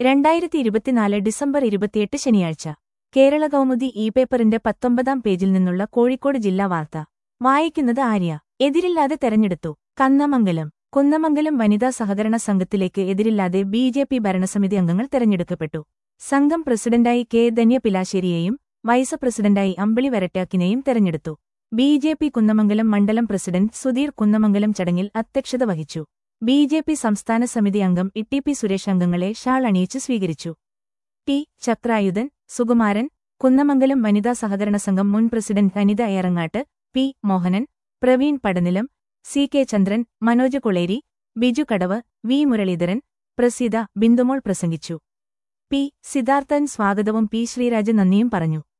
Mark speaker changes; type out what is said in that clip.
Speaker 1: രണ്ടായിരത്തി ഇരുപത്തിനാല് ഡിസംബർ ഇരുപത്തിയെട്ട് ശനിയാഴ്ച കേരള കൗമുദി ഇ പേപ്പറിന്റെ പത്തൊമ്പതാം പേജിൽ നിന്നുള്ള കോഴിക്കോട് ജില്ലാ വാർത്ത വായിക്കുന്നത് ആര്യ എതിരില്ലാതെ തെരഞ്ഞെടുത്തു കന്നമംഗലം കുന്നമംഗലം വനിതാ സഹകരണ സംഘത്തിലേക്ക് എതിരില്ലാതെ ബി ജെ പി ഭരണസമിതി അംഗങ്ങൾ തെരഞ്ഞെടുക്കപ്പെട്ടു സംഘം പ്രസിഡന്റായി കെ ധന്യ പിലാശ്ശേരിയെയും വൈസ് പ്രസിഡന്റായി അമ്പിളി വരട്ടാക്കിനെയും തെരഞ്ഞെടുത്തു ബി ജെ പി കുന്നമംഗലം മണ്ഡലം പ്രസിഡന്റ് സുധീർ കുന്നമംഗലം ചടങ്ങിൽ അധ്യക്ഷത വഹിച്ചു ബി ജെ പി സംസ്ഥാന സമിതി അംഗം ഇ പി സുരേഷ് അംഗങ്ങളെ ഷാൾ അണിയിച്ച് സ്വീകരിച്ചു ടി ചക്രായുധൻ സുകുമാരൻ കുന്നമംഗലം വനിതാ സഹകരണ സംഘം മുൻ president Anitha Erangatt P Mohanan Praveen Padanilam C K Chandran Manoj Kuleri Biju Kadavu V Muraleedharan Praseetha Bindumol പ്രസംഗിച്ചു പി സിദ്ധാർത്ഥൻ സ്വാഗതവും പി ശ്രീരാജ് നന്ദിയും പറഞ്ഞു